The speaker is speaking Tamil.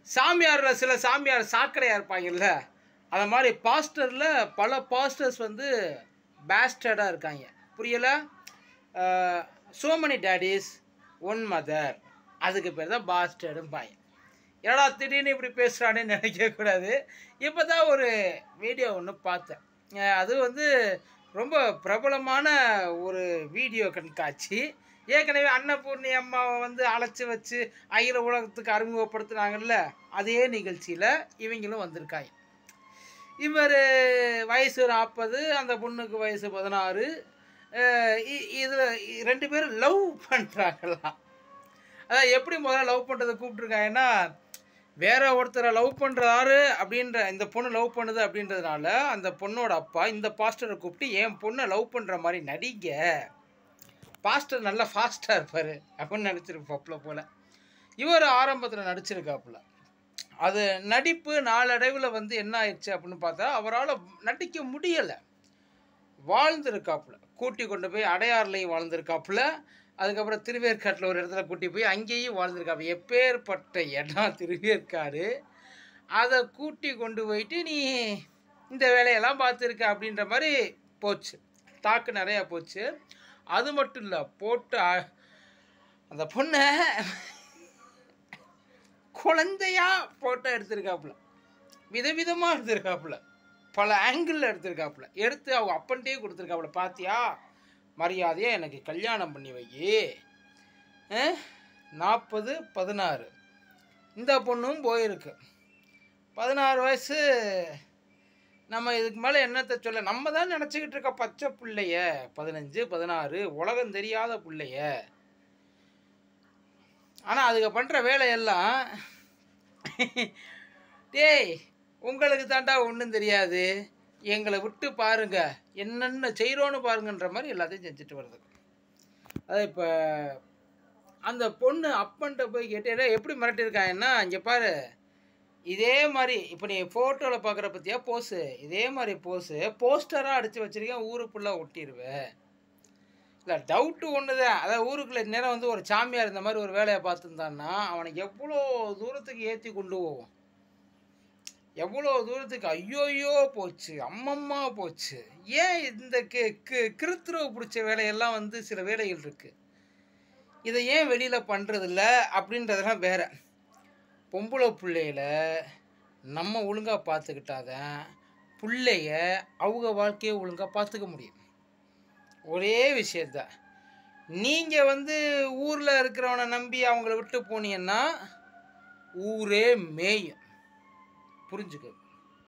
சாமியாரில் சில சாமியார் சாக்கடையாக இருப்பாங்கல்ல அது மாதிரி பாஸ்டரில் பல பாஸ்டர்ஸ் வந்து பேஸ்டர்டாக இருக்காங்க புரியலை so many daddies one mother அதுக்கு பேர் தான் பாஸ்டர்டும்பாங்க என்னடா திடீர்னு இப்படி பேசுகிறானே நினைக்கக்கூடாது இப்போ தான் ஒரு வீடியோ ஒன்று பார்த்தேன் அஹ் அது வந்து ரொம்ப பிரபலமான ஒரு வீடியோ கண்காட்சி ஏற்கனவே அன்னபூர்ணி அம்மாவை வந்து அழைச்சி வச்சு அகில உலகத்துக்கு அறிமுகப்படுத்துனாங்கல்ல அதே நிகழ்ச்சியில் இவங்களும் வந்திருக்காங்க இவர் வயசு நாற்பது அந்த பொண்ணுக்கு வயசு பதினாறு இதில் ரெண்டு பேரும் லவ் பண்ணுறாங்களாம் அதான் எப்படி முதல்ல லவ் பண்ணுறதை கூப்பிட்ருக்காங்கன்னா வேற ஒருத்தரை லவ் பண்ணுறாரு அப்படின்ற இந்த பொண்ணு லவ் பண்ணுது அப்படின்றதுனால அந்த பொண்ணோட அப்பா இந்த பாஸ்டரை கூப்பிட்டு என் பொண்ணை லவ் பண்ணுற மாதிரி நடிங்க பாஸ்டர் நல்லா ஃபாஸ்ட்டாக இருப்பார் அப்படின்னு நடிச்சிருப்பாப்புல போல் இவர் ஆரம்பத்தில் நடிச்சிருக்காப்புல அது நடிப்பு நாளடைவில் வந்து என்ன ஆயிடுச்சு அப்படின்னு பார்த்தா அவரால் நடிக்க முடியலை வாழ்ந்திருக்காப்புல கூட்டி கொண்டு போய் அடையாறுலையும் வாழ்ந்திருக்காப்புல அதுக்கப்புறம் திருவேற்காட்டில் ஒரு இடத்துல கூட்டி போய் அங்கேயும் வாழ்ந்திருக்காப்பு எப்பேற்பட்ட இடம் திருவேற்காடு அதை கூட்டி கொண்டு போயிட்டு நீ இந்த வேலையெல்லாம் பார்த்துருக்க அப்படின்ற மாதிரி போச்சு தாக்கு நிறையா போச்சு அது மட்டும் இல்லை போட்டு அ- அந்த பொண்ணை குழந்தையா போட்டோ எடுத்திருக்காப்புல விதவிதமாக எடுத்திருக்காப்புல பல ஆங்கிளில் எடுத்திருக்காப்புல எடுத்து அவங்க அப்பன்ட்டே கொடுத்துருக்காப்புல பாத்தியா மரியாதையாக எனக்கு கல்யாணம் பண்ணி வை நாற்பது பதினாறு இந்த பொண்ணும் போயிருக்கு பதினாறு வயசு நம்ம இதுக்கு மேலே என்னத்தை சொல்ல நம்ம தான் நினச்சிக்கிட்டு இருக்க பச்சை பிள்ளைய பதினஞ்சு பதினாறு உலகம் தெரியாத பிள்ளைய ஆனால் அதுக்கு பண்ணுற வேலையெல்லாம் டேய் உங்களுக்கு தாண்டா ஒன்றும் தெரியாது எங்களை விட்டு பாருங்க என்னென்ன செய்கிறோன்னு பாருங்கன்ற மாதிரி எல்லாத்தையும் செஞ்சுட்டு வருது அது இப்போ அந்த பொண்ணு அப்பன்ட்ட போய் கேட்டு எப்படி மிரட்டியிருக்காங்கன்னா இங்கே பாரு இதே மாதிரி இப்போ நீ ஃபோட்டோவில் பார்க்குற பற்றியா போஸு இதே மாதிரி போஸு போஸ்டராக அடித்து வச்சிருக்கேன் ஊருக்குள்ளே ஒட்டிடுவேன் இல்லை டவுட்டு ஒன்று தான் அதாவது ஊருக்குள்ள நேரம் வந்து ஒரு சாமியார் இந்த மாதிரி ஒரு வேலையை பார்த்துருந்தான்னா அவனை எவ்வளோ தூரத்துக்கு ஏற்றி கொண்டு போவோம் எவ்வளோ தூரத்துக்கு ஐயோயோ போச்சு அம்மம்மா போச்சு ஏன் இந்த கி கி கிருத்துருவ பிடிச்ச வேலையெல்லாம் வந்து சில வேலைகள் இருக்குது இதை ஏன் வெளியில் பண்ணுறதில்ல அப்படின்றதெல்லாம் வேற பொம்பளை பிள்ளையில நம்ம ஒழுங்காக பார்த்துக்கிட்டாதான் பிள்ளைய அவங்க வாழ்க்கையை ஒழுங்காக பார்த்துக்க முடியும் ஒரே விஷயந்தான் நீங்கள் வந்து ஊரில் இருக்கிறவனை நம்பி அவங்கள விட்டு போனீங்கன்னா ஊரே மேயும் புரிஞ்சுக்க